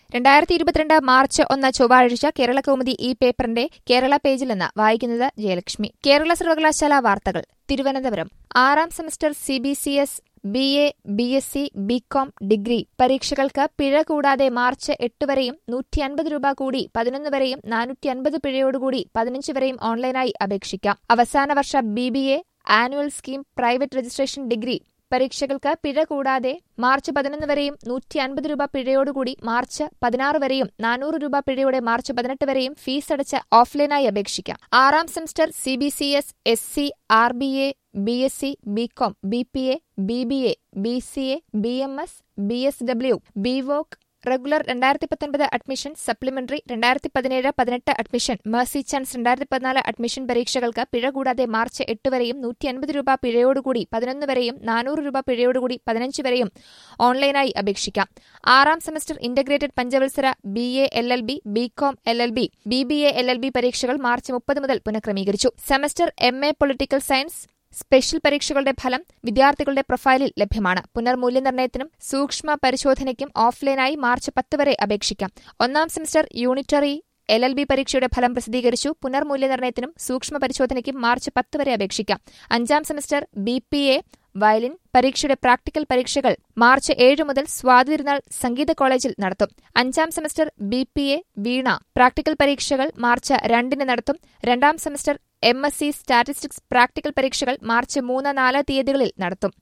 രണ്ടായിരത്തി ഇരുപത്തിരണ്ട് മാർച്ച് ഒന്ന് ചൊവ്വാഴ്ച കേരള കൗമുദി ഈ പേപ്പറിന്റെ കേരള പേജിൽ നിന്ന് വായിക്കുന്നത് ജയലക്ഷ്മി കേരള സർവകലാശാല വാർത്തകൾ തിരുവനന്തപുരം ആറാം semester C B C S B A B S C BCom degree പരീക്ഷകൾക്ക് പിഴ കൂടാതെ മാർച്ച് എട്ട് വരെയും നൂറ്റി അൻപത് രൂപ കൂടി പതിനൊന്ന് വരെയും നാനൂറ്റി അൻപത് പിഴയോടുകൂടി പതിനഞ്ച് വരെയും ഓൺലൈനായി അപേക്ഷിക്കാം അവസാന വർഷ B B A annual scheme private registration degree പരീക്ഷകൾക്ക് പിഴ കൂടാതെ മാർച്ച് പതിനൊന്ന് വരെയും നൂറ്റി അൻപത് രൂപ പിഴയോടുകൂടി മാർച്ച് പതിനാറ് വരെയും നാനൂറ് രൂപ പിഴയോടെ മാർച്ച് പതിനെട്ട് വരെയും ഫീസ് അടച്ച് ഓഫ്ലൈനായി അപേക്ഷിക്കാം ആറാം semester C B C S S C R B A B S C BCom B P A B B A B C A B M S B S W B voc regular രണ്ടായിരത്തി പത്തൊൻപത് admission supplementary രണ്ടായിരത്തി പതിനേഴ് പതിനെട്ട് admission Mercy chance രണ്ടായിരത്തി പതിനാല് admission പരീക്ഷകൾക്ക് പിഴ കൂടാതെ മാർച്ച് എട്ട് വരെയും നൂറ്റി അൻപത് രൂപ പിഴയോടുകൂടി പതിനൊന്ന് വരെയും നാനൂറ് രൂപ പിഴയോടുകൂടി പതിനഞ്ച് വരെയും ഓൺലൈനായി അപേക്ഷിക്കാം ആറാം സെമസ്റ്റർ ഇന്റഗ്രേറ്റഡ് പഞ്ചവത്സര B A L L B BCom L L B B B A L L B പരീക്ഷകൾ മാർച്ച് മുപ്പത് മുതൽ പുനഃക്രമീകരിച്ചു semester M A political science special പരീക്ഷകളുടെ ഫലം വിദ്യാർത്ഥികളുടെ പ്രൊഫൈലിൽ ലഭ്യമാണ് പുനർമൂല്യനിർണ്ണയത്തിനും സൂക്ഷ്മ പരിശോധനയ്ക്കും ഓഫ്ലൈനായി മാർച്ച് പത്ത് വരെ അപേക്ഷിക്കാം ഒന്നാം semester unitary L L B പരീക്ഷയുടെ ഫലം പ്രസിദ്ധീകരിച്ചു പുനർമൂല്യനിർണ്ണയത്തിനും സൂക്ഷ്മ പരിശോധനയ്ക്കും മാർച്ച് പത്ത് വരെ അപേക്ഷിക്കാം അഞ്ചാം semester B P A violin പരീക്ഷയുടെ പ്രാക്ടിക്കൽ പരീക്ഷകൾ മാർച്ച് ഏഴ് മുതൽ സ്വാതി തിരുനാൾ സംഗീത കോളേജിൽ നടത്തും അഞ്ചാം semester B P A veena practical പരീക്ഷകൾ മാർച്ച് രണ്ടിന് നടത്തും രണ്ടാം semester M S C statistics practical പരീക്ഷകൾ മാർച്ച് മൂന്ന് നാല് തീയതികളിൽ നടത്തും